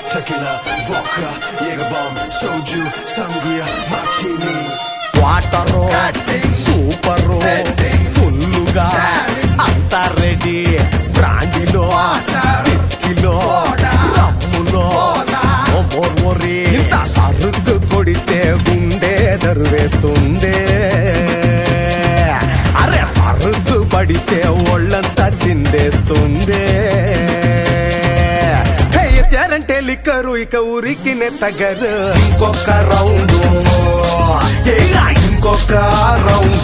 tequila, vodka, Jager bomb, soju, sangria, martini. Water super ఫుల్లుగా అంతా ready బ్రాండిలో విస్కీలో రమ్ములో ఓ మోర్మోరి ఇంత సరుకు కొడితే గుండె దరువేస్తుంది అరే సరుకు పడితే ఒళ్ళంతా చిందేస్తుంది హే, ఎత్తారంటే లిక్కరు ఇక ఊరికి నెత్తగరు ఇంకొక రౌండ్ ఏరా ఇంకొక రౌండ్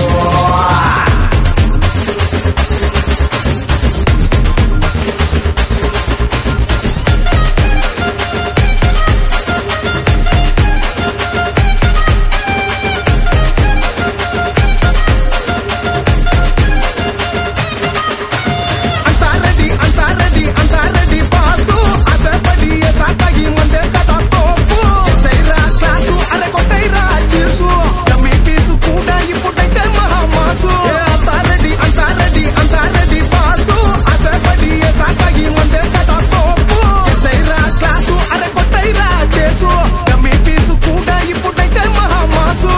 అంతా రెడీ అంతా రెడీ అంతా రెడీ పాసు అసపడి సాతాగి ముందే కథ తోపు కొట్టైరా క్లాసు అరే కొట్టైరా చీసు డమ్మి పీసు కూడా ఇప్పుడైతే మహామాసు ఏ అంతా రెడీ అంతా రెడీ అంతా రెడీ పాసు అసపడి సాతాగి ముందే కథ తోపు కొట్టైరా క్లాసు అరే కొట్టైరా చేసు డమ్మి పీసు కూడా ఇప్పుడైతే మహామాసు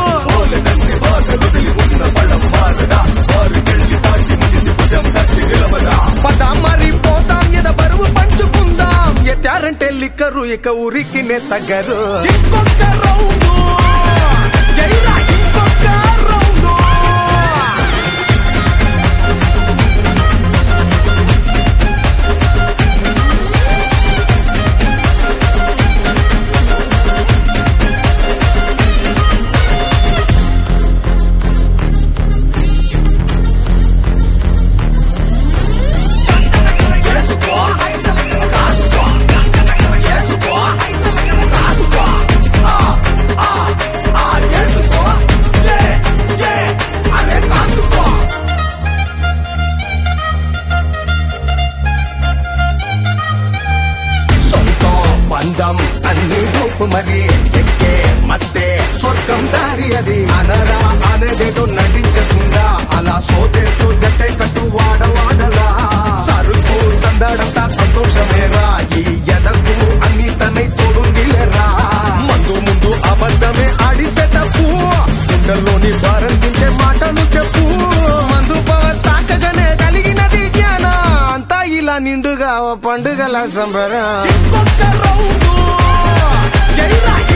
పద మరి పోతాం ఎద బరువు పంచుకుందాం ఎత్తారంటే లిక్కరు ఇక ఊరికి నెత్తగరు ఇంకొక రౌండు ఎయిరా ఇంకొక రౌండు సొంతం బంధం అన్ని రూపు మరి ఎక్కే మత్తే స్వర్గం దారి అది అనరా అనేదేదో నటించకుండా అలా సోదేస్తూ జట్టే కట్టు వాడవాడలా సరుకు సందడంతా సంతోషమేరా ఈ ఎదకు అన్ని తనై తోడుందిలేరా ముందు ముందు అబద్ధమే ఆడితే తప్పు గుండెల్లోని భారం దించే మాటలు చెప్పు మందు పవర్ తాకగానే కలిగినది జ్ఞాన అంతా ఇలా నిండుగా ఓ పండుగల సంబరం ఇంకొక రౌండు ఎయిరా